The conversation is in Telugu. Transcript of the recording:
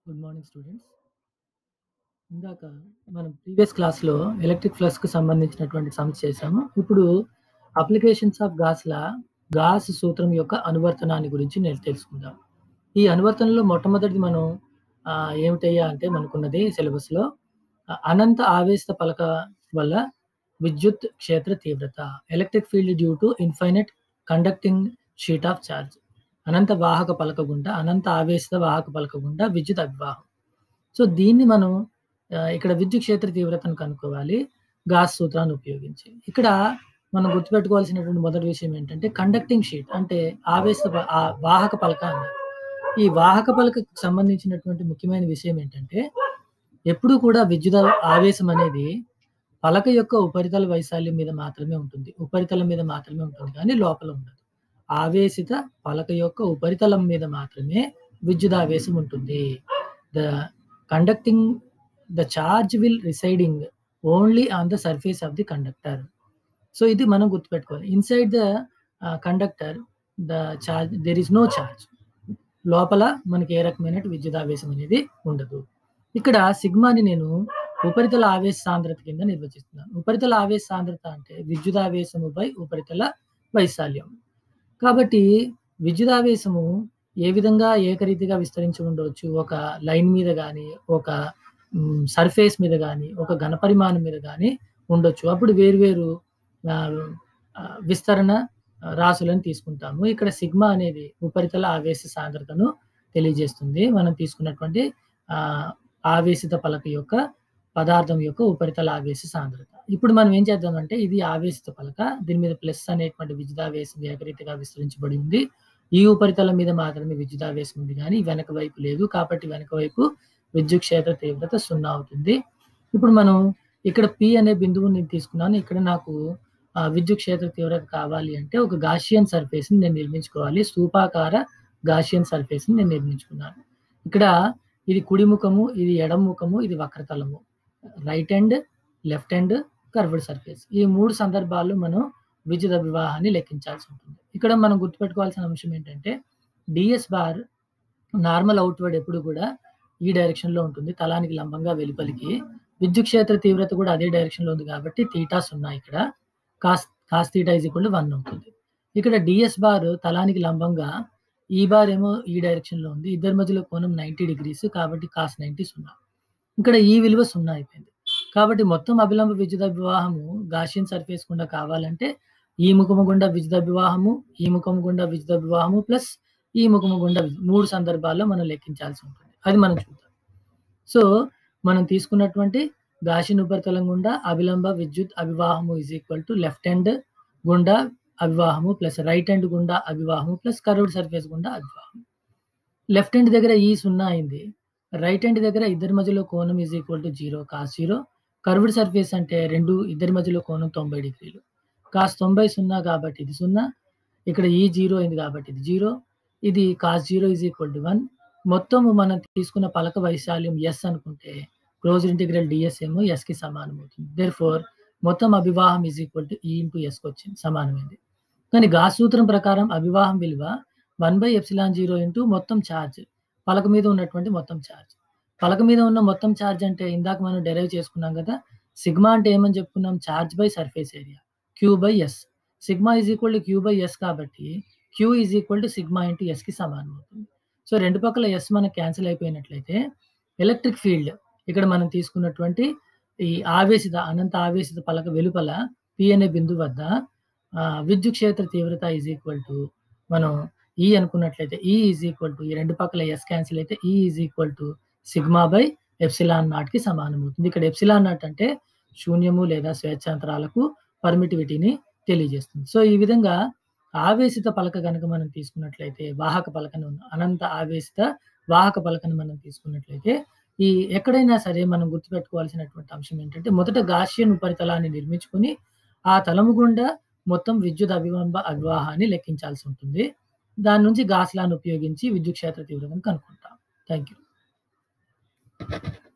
Good morning students. ఇందాక మనం ప్రీవియస్ క్లాస్‌లో ఎలక్ట్రిక్ ఫ్లక్స్‌కి సంబంధించినటువంటి సమ్స్ చేసాము. ఇప్పుడు అప్లికేషన్స్ ఆఫ్ గాస్‌ల గాస్ సూత్రం యొక్క అనువర్తనాన్ని గురించి నేను తెలుసుకుందాం. ఈ అనువర్తనంలో మొట్టమొదటిది మనం ఆహ్, ఏమిటయ్యా అంటే మనకున్నది సిలబస్‌లో అ అనంత ఆవేశిత పలక వల్ల విద్యుత్ క్షేత్ర తీవ్రత. Electric field due to infinite conducting sheet of charge. అనంత వాహక పలక గుండా అనంత ఆవేశిత వాహక పలక గుండా విద్యుత్ అభివాహం. సో, దీన్ని మనం ఆహ్, ఇక్కడ విద్యుత్ క్షేత్ర తీవ్రతను కనుక్కోవాలి గాస్ సూత్రాన్ని ఉపయోగించి. ఇక్కడ మనం గుర్తుపెట్టుకోవాల్సినటువంటి మొదటి విషయం ఏంటంటే కండక్టింగ్ షీట్ అంటే ఆవేశిత ప ఆహ్, వాహక పలక అన్నారు. ఈ వాహక పలకకు సంబంధించినటువంటి ముఖ్యమైన విషయం ఏంటంటే ఎప్పుడూ కూడా విద్యుత్ ఆవేశం అనేది పలక యొక్క ఉపరితల వైశాల్యం మీద మాత్రమే ఉంటుంది. ఉపరితలం మీద మాత్రమే ఉంటుంది కానీ లోపల ఉండదు. ఆవేశిత పలక యొక్క ఉపరితలం మీద మాత్రమే విద్యుదావేశం ఉంటుంది. The conducting the charge will residing only on the surface of the conductor. So, ఇది మనం గుర్తుపెట్టుకోవాలి. Inside the ah, conductor the charge there is no charge. లోపల మనకి ఏ రకమైన విద్యుదావేశం అనేది ఉండదు. ఇక్కడ సిగ్మాని నేను ఉపరితల ఆవేశ సాంద్రత కింద నిర్వచిస్తున్నాను. ఉపరితల ఆవేశ సాంద్రత అంటే విద్యుదావేశము బై ఉపరితల వైశాల్యం. కాబట్టి విద్యుదావేశము ఏ విధంగా ఏకరీతిగా విస్తరించి ఉండవచ్చు. ఒక లైన్ మీద గాని, ఒక హ్మ్, సర్ఫేస్ మీద గాని, ఒక ఘన పరిమాణం మీద గాని ఉండొచ్చు. అప్పుడు వేరు వేరు ఆహ్, ఆహ్, విస్తరణ ఆహ్, రాశులను తీసుకుంటాము. ఇక్కడ సిగ్మా అనేది ఉపరితల ఆవేశ సాంద్రతను తెలియజేస్తుంది. మనం తీసుకున్నటువంటి ఆహ్, ఆవేశిత పలక యొక్క పదార్థం యొక్క ఉపరితల ఆవేశ సాంద్రత. ఇప్పుడు మనం ఏం చేద్దామంటే ఇది ఆవేశిత పలక. దీని మీద ప్లస్ అనేటువంటి విద్యుదావేశం ఏకరీతిగా విస్తరించబడి ఉంది. ఈ ఉపరితలం మీద మాత్రమే విద్యుదావేశం ఉంది గానీ వెనక వైపు లేదు. కాబట్టి వెనక వైపు విద్యుత్ క్షేత్ర తీవ్రత 0 అవుతుంది. ఇప్పుడు మనం ఇక్కడ P అనే బిందువుని నేను తీసుకున్నాను. ఇక్కడ నాకు ఆహ్, విద్యుత్ క్షేత్ర తీవ్రత కావాలి అంటే ఒక గాషియన్ సర్ఫేస్‌ని నేను నిర్మించుకోవాలి. స్థూపాకార గాషియన్ సర్ఫేస్‌ని నేను నిర్మించుకున్నాను. ఇక్కడ ఇది కుడి ముఖము, ఇది ఎడమ ముఖము, ఇది వక్రతలము. Right end, left end, curved surface. ఈ 3 సందర్భాల్లో మనం విద్యుత్ అభివాహాన్ని లెక్కించాల్సి ఉంటుంది. ఇక్కడ మనం గుర్తుపెట్టుకోవాల్సిన అంశం ఏంటంటే డీఎస్ బార్ నార్మల్ అవుట్‌వర్డ్ ఎప్పుడు కూడా ఈ డైరెక్షన్‌లో ఉంటుంది. తలానికి లంబంగా వెలుపలికి. విద్యుత్ క్షేత్ర తీవ్రత కూడా అదే డైరెక్షన్‌లో ఉంది కాబట్టి థీటా 0 ఇక్కడ. Cos cos theta is equal to 1 అవుతుంది. ఇక్కడ డీఎస్ బార్ తలానికి లంబంగా ఈ బార్ ఏమో ఈ డైరెక్షన్‌లో ఉంది. ఇద్దరి మధ్యలో కోణం 90 డిగ్రీస్ కాబట్టి కాస్ 90 0. ఇక్కడ ఈ విలువ 0 అయిపోయింది. కాబట్టి మొత్తం అభిలంబ విద్యుత్ అభివాహము గాషియన్ సర్ఫేస్ గుండా కావాలంటే ఈ ముఖము గుండా విద్యుత్ అభివాహము, ఈ ముఖము గుండా విద్యుత్ అభివాహము ప్లస్ ఈ ముఖము గుండా 3 సందర్భాల్లో మనం లెక్కించాల్సి ఉంటుంది. అది మనం చూద్దాం. సో, మనం తీసుకున్నటువంటి గాషియన్ ఉపరితలం గుండా అభిలంబ విద్యుత్ అభివాహము is equal to left end గుండా అభివాహము ప్లస్ రైట్ ఎండ్ గుండా అభివాహము ప్లస్ కర్వ్డ్ సర్ఫేస్ గుండా అభివాహం. లెఫ్ట్ ఎండ్ దగ్గర ఈ 0 అయింది. రైట్ ఎండ్ దగ్గర ఇద్దరి మధ్యలో కోణం is equal to 0 cos 0. Curved surface అంటే 2 ఇద్దరి మధ్యలో కోణం 90 డిగ్రీలు. కాస్ 90 0 కాబట్టి ఇది 0. ఇక్కడ ఈ 0 అయింది కాబట్టి ఇది 0. ఇది కాస్ 0 ఈజ్ ఈక్వల్ టు 1. మొత్తము మనం తీసుకున్న పలక వైశాల్యం ఎస్ అనుకుంటే క్లోజ్డ్ ఇంటిగ్రల్ డీఎస్ ఏమో ఎస్‌కి సమానం అవుతుంది. దేర్‌ఫోర్ మొత్తం అభివాహం is equal to E into ఎస్‌కొచ్చింది. సమానమైంది. కానీ గాస్ సూత్రం ప్రకారం అభివాహం విలువ 1/ఎప్సిలాన్ 0 ఇంటూ మొత్తం చార్జ్. పలక మీద ఉన్నటువంటి మొత్తం చార్జ్. పలక మీద ఉన్న మొత్తం చార్జ్ అంటే ఇందాక మనం డెరైవ్ చేసుకున్నాం కదా! సిగ్మా అంటే ఏమని చెప్పుకున్నాం? Charge by surface area. Q by S. Sigma is equal to Q by S కాబట్టి Q is equal to sigma into ఎస్‌కి సమానం అవుతుంది. సో, రెండు పక్కల ఎస్ మనకు క్యాన్సెల్ అయిపోయినట్లయితే ఎలక్ట్రిక్ ఫీల్డ్ ఇక్కడ మనం తీసుకున్నటువంటి ఈ ఆవేశిత అనంత ఆవేశిత పలక వెలుపల పి అనే బిందువు వద్ద ఆహ్, విద్యుత్ క్షేత్ర తీవ్రత ఈజ్ ఈక్వల్ టు మనం ఈ అనుకున్నట్లయితే ఈ ఈజ్ ఈక్వల్ టు ఈ రెండు పక్కల ఎస్ క్యాన్సెల్ అయితే E is equal to sigma by epsilon నాట్‌కి సమానం అవుతుంది. ఇక్కడ ఎప్సిలాన్ నాట్ అంటే శూన్యము లేదా స్వేచ్ఛాంతరాలకు పర్మిటివిటీని తెలియజేస్తుంది. సో, ఈ విధంగా ఆవేశిత పలక గనక మనం తీసుకున్నట్లయితే వాహక పలకను అనంత ఆవేశిత వాహక పలకను మనం తీసుకున్నట్లయితే ఈ ఎక్కడైనా సరే మనం గుర్తుపెట్టుకోవాల్సినటువంటి అంశం ఏంటంటే మొదట గాషియన్ ఉపరితలాన్ని నిర్మించుకొని ఆ తలము గుండా మొత్తం విద్యుత్ అభిలంబ అభివాహాన్ని లెక్కించాల్సి ఉంటుంది. దాని నుంచి గాస్ లాని ఉపయోగించి విద్యుత్ క్షేత్ర తీవ్రతను కనుక్కుంటాం. Thank you.